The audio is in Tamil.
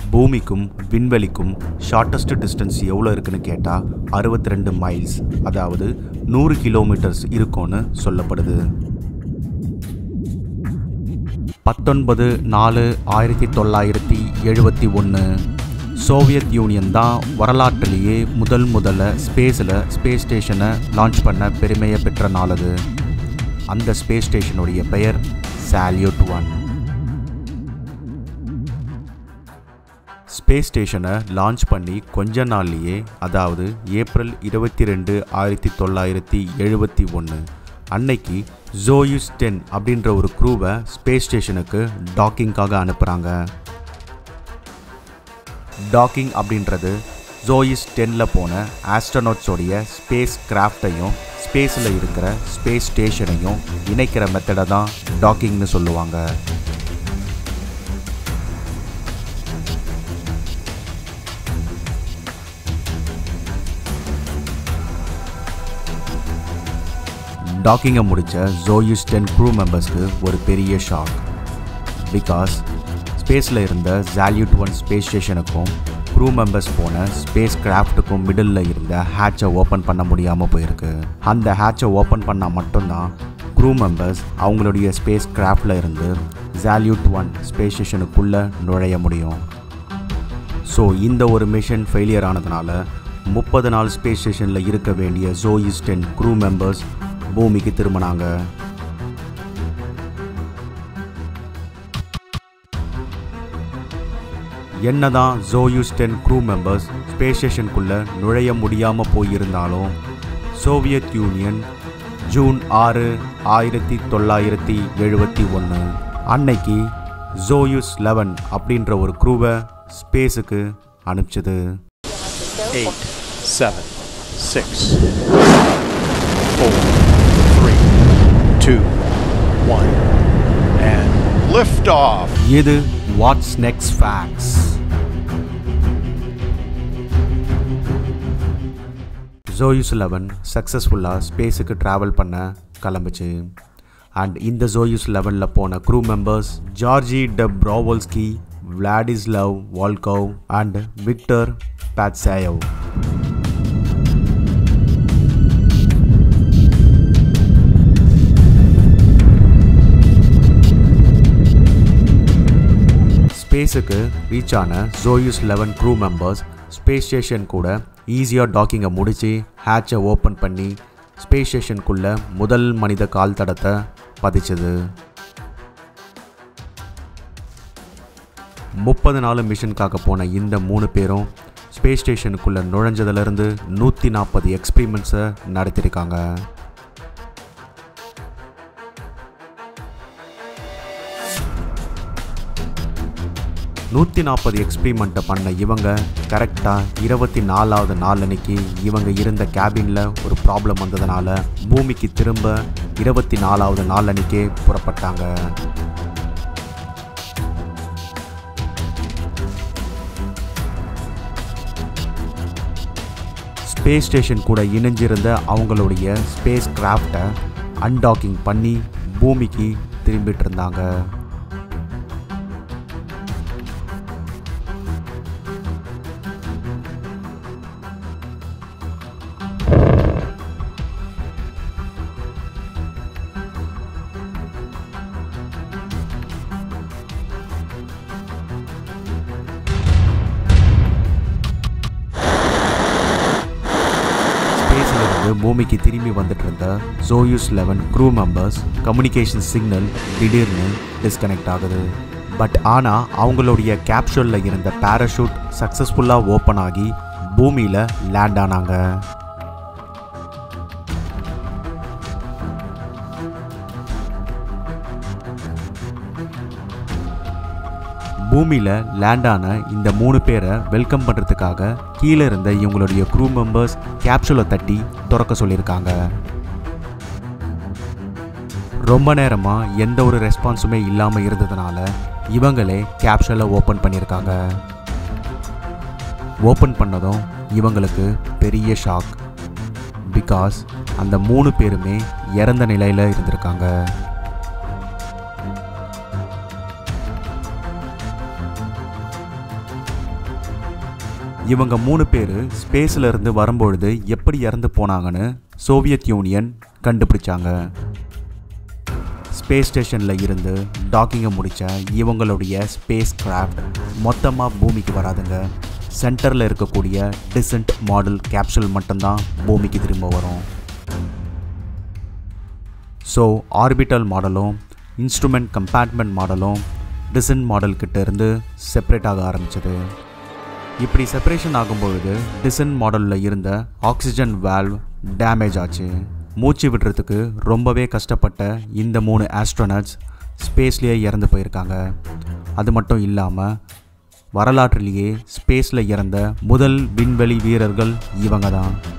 பூமிக்கும் விண்வெளிக்கும் ஷார்ட்டஸ்ட் டிஸ்டன்ஸ் எவ்வளோ இருக்குன்னு கேட்டால் அறுபத்தி ரெண்டு மைல்ஸ் அதாவது நூறு கிலோமீட்டர்ஸ் இருக்கும்னு சொல்லப்படுது பத்தொன்பது நாலு ஆயிரத்தி தொள்ளாயிரத்தி எழுபத்தி ஒன்று சோவியத் யூனியன் தான் வரலாற்றிலேயே முதல் முதல்ல ஸ்பேஸில் ஸ்பேஸ் ஸ்டேஷனை லான்ச் பண்ண பெருமையை பெற்ற நாள் அது அந்த ஸ்பேஸ் ஸ்டேஷனுடைய பெயர் சால்யூட் ஒன் ஸ்பேஸ் ஸ்டேஷனை லான்ச் பண்ணி கொஞ்ச நாள்லேயே அதாவது ஏப்ரல் இருபத்தி ரெண்டு ஆயிரத்தி தொள்ளாயிரத்தி எழுபத்தி ஒன்று அன்னைக்கு ஜோயுஸ் டென் அப்படின்ற ஒரு க்ரூவை ஸ்பேஸ் ஸ்டேஷனுக்கு டாக்கிங்காக அனுப்புகிறாங்க டாக்கிங் அப்படின்றது ஜோயிஸ் டென்னில் போன ஆஸ்ட்ரோனாட்ஸோடைய ஸ்பேஸ் கிராஃப்டையும் ஸ்பேஸில் இருக்கிற ஸ்பேஸ் ஸ்டேஷனையும் இணைக்கிற மெத்தடை தான் டாக்கிங்னு சொல்லுவாங்க டாக்கிங்கை முடித்த ஜோயூஸ் டென் க்ரூ மெம்பர்ஸ்க்கு ஒரு பெரிய ஷாக் பிகாஸ் ஸ்பேஸில் இருந்த ஜால்யூட் ஒன் ஸ்பேஸ் ஸ்டேஷனுக்கும் க்ரூ மெம்பர்ஸ் போன ஸ்பேஸ் கிராஃப்ட்டுக்கும் மிடில் இருந்த ஹேட்சை ஓப்பன் பண்ண முடியாமல் போயிருக்கு அந்த ஹேட்சை ஓப்பன் பண்ணால் மட்டும்தான் க்ரூ மெம்பர்ஸ் அவங்களுடைய ஸ்பேஸ் கிராஃப்டில் இருந்து ஜால்யூட் ஒன் ஸ்பேஸ் ஸ்டேஷனுக்குள்ளே நுழைய முடியும் ஸோ இந்த ஒரு மிஷன் ஃபெயிலியர் ஆனதுனால முப்பது நாள் ஸ்பேஸ் ஸ்டேஷனில் இருக்க வேண்டிய ஜோயிஸ் டென் க்ரூ மெம்பர்ஸ் பூமிக்கு திரும்பினாங்க என்னதான் Soyuz ten crew members space ஸ்டேஷனுக்குள்ளே நுழைய முடியாமல் போயிருந்தாலும் சோவியத் யூனியன் ஜூன் ஆறு ஆயிரத்தி தொள்ளாயிரத்தி எழுபத்தி ஒன்று அன்னைக்கு ஜோயூஸ் லெவன் அப்படின்ற ஒரு க்ரூவை ஸ்பேஸுக்கு அனுப்பிச்சது eight, seven, six, four, three, two, one, and liftoff. இது what's next facts Soyuz eleven சக்ஸஸ்ஃபுல்லாக ஸ்பேஸுக்கு ட்ராவல் பண்ண கிளம்புச்சு அண்ட் இந்த ஜோயூஸ் லெவனில் போன crew members Georgy Dobrovolsky Vladislav Volkov and Viktor Patsayev ஸ்பேஸுக்கு ரீச் ஆன Soyuz eleven crew members space station கூட ஈஸியாக டாக்கிங்கை முடித்து ஹேட்சை ஓப்பன் பண்ணி ஸ்பேஸ் ஸ்டேஷனுக்குள்ளே முதல் மனித கால் தடத்தை பதிச்சது முப்பது நாலு மிஷனுக்காக போன இந்த மூணு பேரும் ஸ்பேஸ் ஸ்டேஷனுக்குள்ளே நுழைஞ்சதுலேருந்து நூற்றி நாற்பது எக்ஸ்பிரிமெண்ட்ஸை நடத்தியிருக்காங்க நூற்றி நாற்பது எக்ஸ்பிரிமெண்ட்டை பண்ண இவங்க கரெக்டாக இருபத்தி நாலாவது நாள் அன்னைக்கு இவங்க இருந்த கேபினில் ஒரு ப்ராப்ளம் வந்ததுனால பூமிக்கு திரும்ப இருபத்தி நாலாவது நாள் அன்னைக்கே புறப்பட்டாங்க ஸ்பேஸ் ஸ்டேஷன் கூட இணைஞ்சிருந்த அவங்களுடைய ஸ்பேஸ் கிராஃப்டை அன்டாக்கிங் பண்ணி பூமிக்கு திரும்பிட்டு இருந்தாங்க ஸ்பேஸில் இருந்து பூமிக்கு திரும்பி வந்துட்டு இருந்த Soyuz eleven crew members communication signal திடீர்னு டிஸ்கனெக்ட் ஆகுது பட் ஆனால் அவங்களுடைய கேப்சூலில் இருந்த பேராஷூட் சக்ஸஸ்ஃபுல்லாக ஓப்பன் ஆகி பூமியில் லேண்ட் ஆனாங்க பூமியில் லேண்ட் ஆன இந்த மூணு பேரை வெல்கம் பண்ணுறதுக்காக கீழே இருந்த இவங்களுடைய க்ரூ மெம்பர்ஸ் கேப்சூலை தட்டி திறக்க சொல்லியிருக்காங்க ரொம்ப நேரமாக எந்த ஒரு ரெஸ்பான்ஸுமே இல்லாமல் இருந்ததுனால இவங்களே கேப்சூலை ஓப்பன் பண்ணியிருக்காங்க ஓப்பன் பண்ணதும் இவங்களுக்கு பெரிய ஷாக் பிகாஸ் அந்த மூணு பேருமே இறந்த நிலையில் இருந்திருக்காங்க இவங்க மூணு பேர் ஸ்பேஸில் இருந்து வரும்பொழுது எப்படி இறந்து போனாங்கன்னு சோவியத் யூனியன் கண்டுபிடிச்சாங்க ஸ்பேஸ் ஸ்டேஷனில் இருந்து டாக்கிங்கை முடித்த இவங்களுடைய ஸ்பேஸ் கிராஃப்ட் மொத்தமாக பூமிக்கு வராதுங்க சென்டரில் இருக்கக்கூடிய டிசன்ட் மாடல் கேப்சூல் மட்டும்தான் பூமிக்கு திரும்ப வரும் ஸோ ஆர்பிட்டல் மாடலும் இன்ஸ்ட்ருமெண்ட் கம்பார்ட்மெண்ட் மாடலும் டிசன்ட் மாடல் கிட்ட இருந்து செப்பரேட் ஆக ஆரம்பிச்சது இப்படி செப்பரேஷன் ஆகும்பொழுது டிசன் மாடலில் இருந்த ஆக்சிஜன் வால்வ் டேமேஜ் ஆச்சு மூச்சு விடுறதுக்கு ரொம்பவே கஷ்டப்பட்ட இந்த மூணு ஆஸ்ட்ரோனட்ஸ் ஸ்பேஸ்லேயே இறந்து போயிருக்காங்க அது மட்டும் இல்லாமல் வரலாற்றிலேயே ஸ்பேஸில் இறந்த முதல் விண்வெளி வீரர்கள் இவங்க தான்